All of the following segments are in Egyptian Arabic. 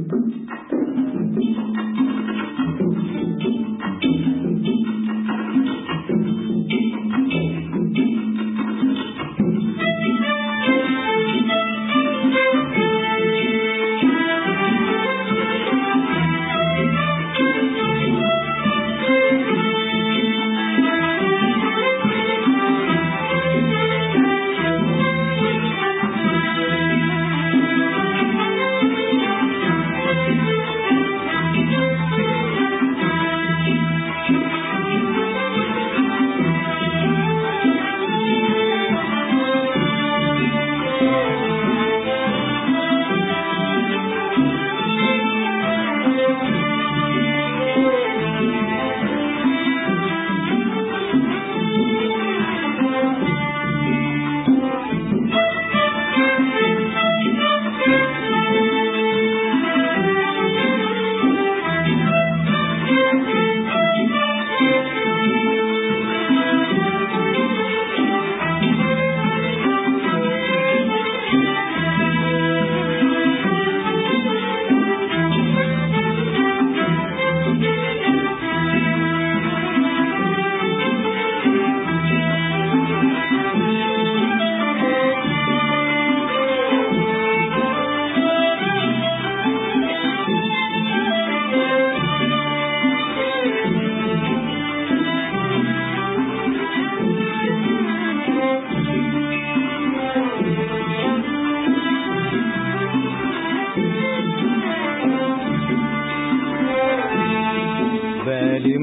بالي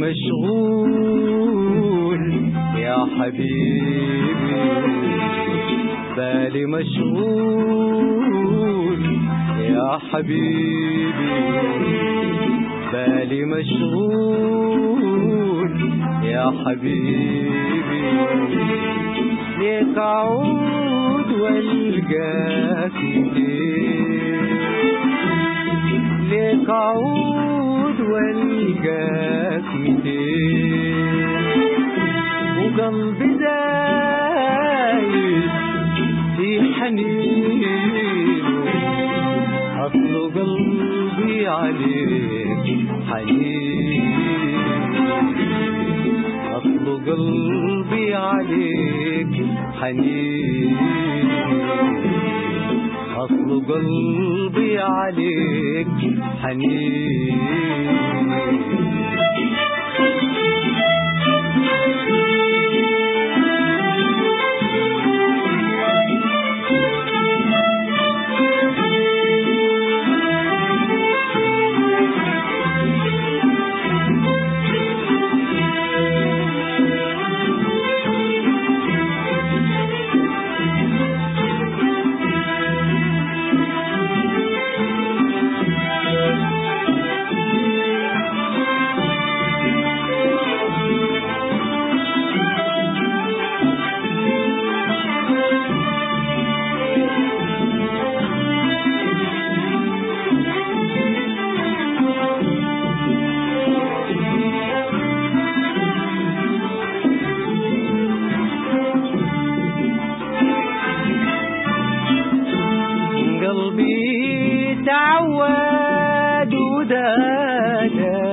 مشغول يا حبيبي بالي مشغول يا حبيبي بالي مشغول يا حبيبي ليك اعود والقاك ليك اعود والقاك وقلبي زايد في حنين اصل قلبي عليك حنين اصل قلبي عليك حنين اصل قلبي عليك حنين قلبي تعود ودادا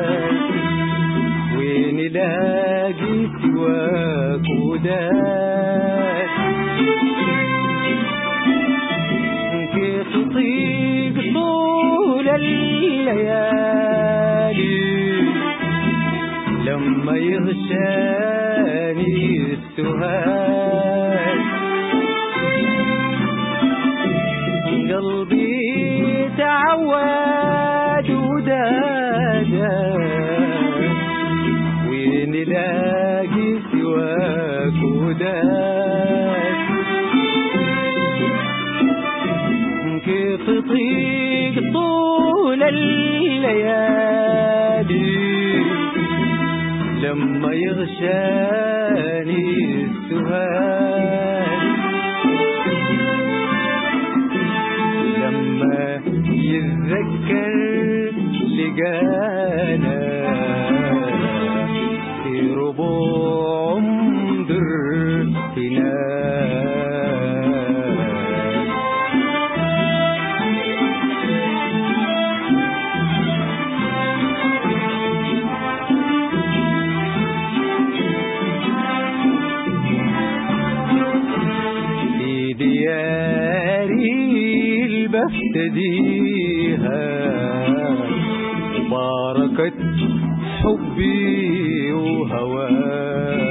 وين الاقي سواك وداد كيف اطيق طول الليالي لما يغشاني السهاد قلبي تعود ودادا وين الاقي سواك وداد كيف تطيق طول الليالي لما يغشاني السهاد لما يتذكر لقانا في ربوع عمدر هناك يديها باركت حبي وهواك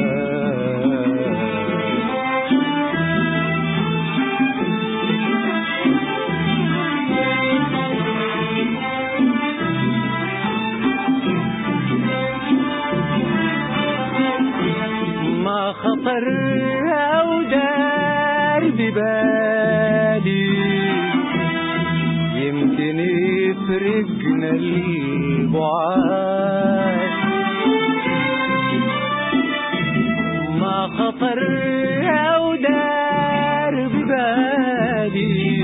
ما خطر أو دار ببالي يمكن يفرقنا البعاد ما خطر أو دار ببالي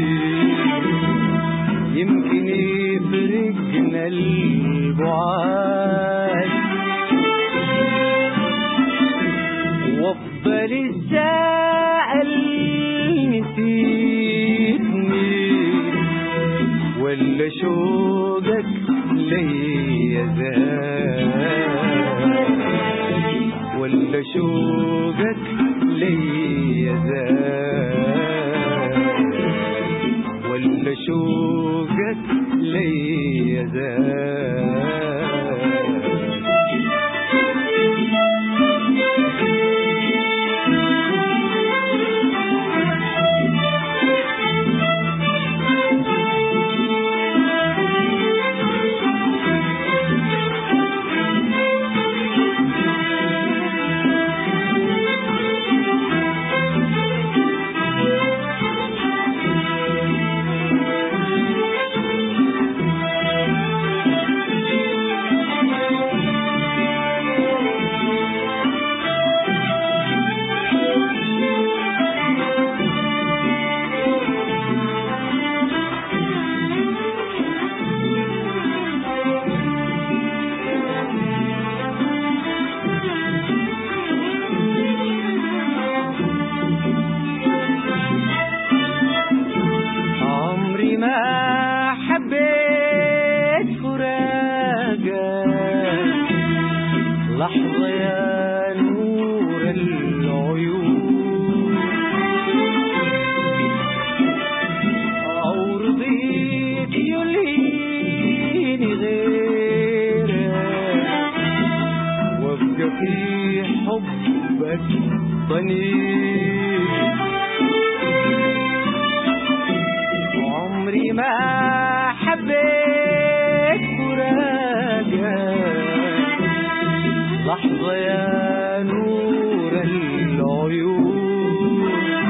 يمكن يفرقنا البعاد وافضل الزائل نسيتني ولا شوقك ليا زاد ولا شوقك ليا زاد ولا شوقك ليا زاد عمري ما حبيت فراقك لحظة يا نور العيون أو رضيت يلهيني غيرك وابقى في حبك ضنين عمري ما حبيت فراقك لحظة يا نور العيون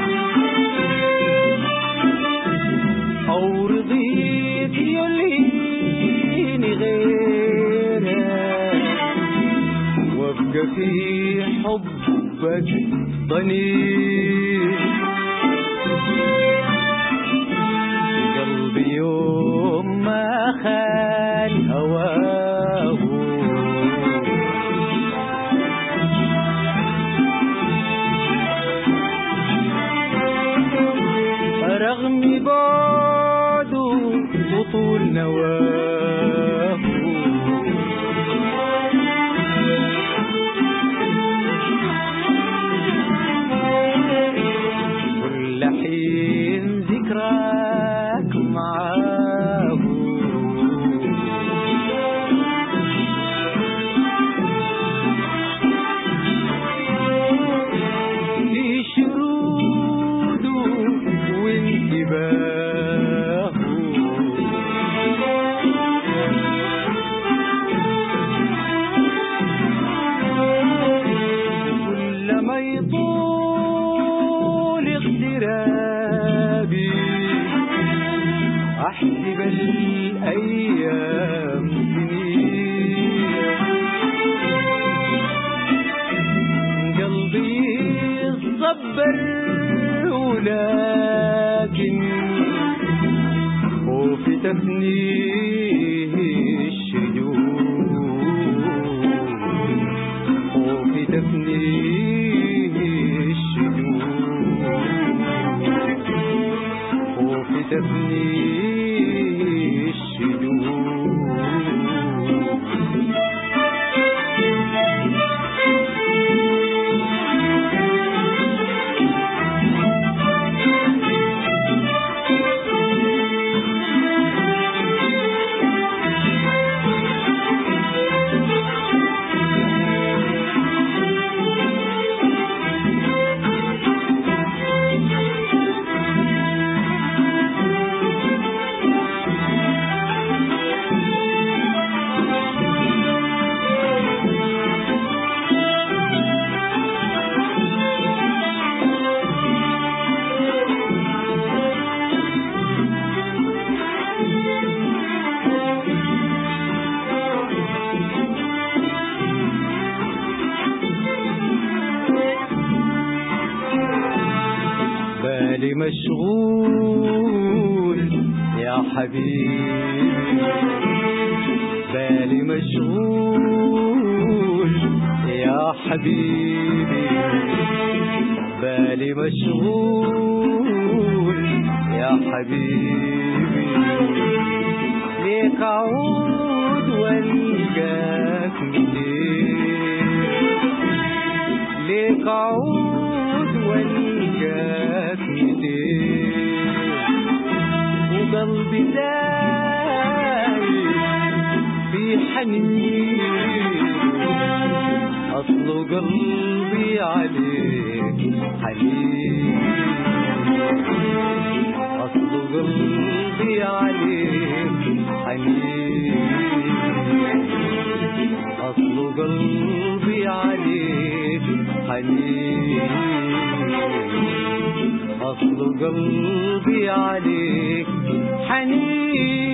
أو رضيت يلهيني غيرك وابقى في حبك ضنين قلبي يوم ما خان هواه رغم بعده وطول نواه كل حين ذكراك معاه في شروده وانتباهه كلما يطول اغترابي احسب الايام سنين قلبي يصبر ولكن خوفي تفنيه الشجون خوفي تفنيه الشجون خوفي تفنيه الشجون مشغول يا حبيبي بالي مشغول يا حبيبي بالي مشغول يا حبيبي ليك أعود والقاك منين ليك أعود والقاك منين وقلبي دايب في حنين أصله قلبي عليك حنين أصله قلبي عليك حنين أصله قلبي عليك حنين أصله قلبي عليك حنين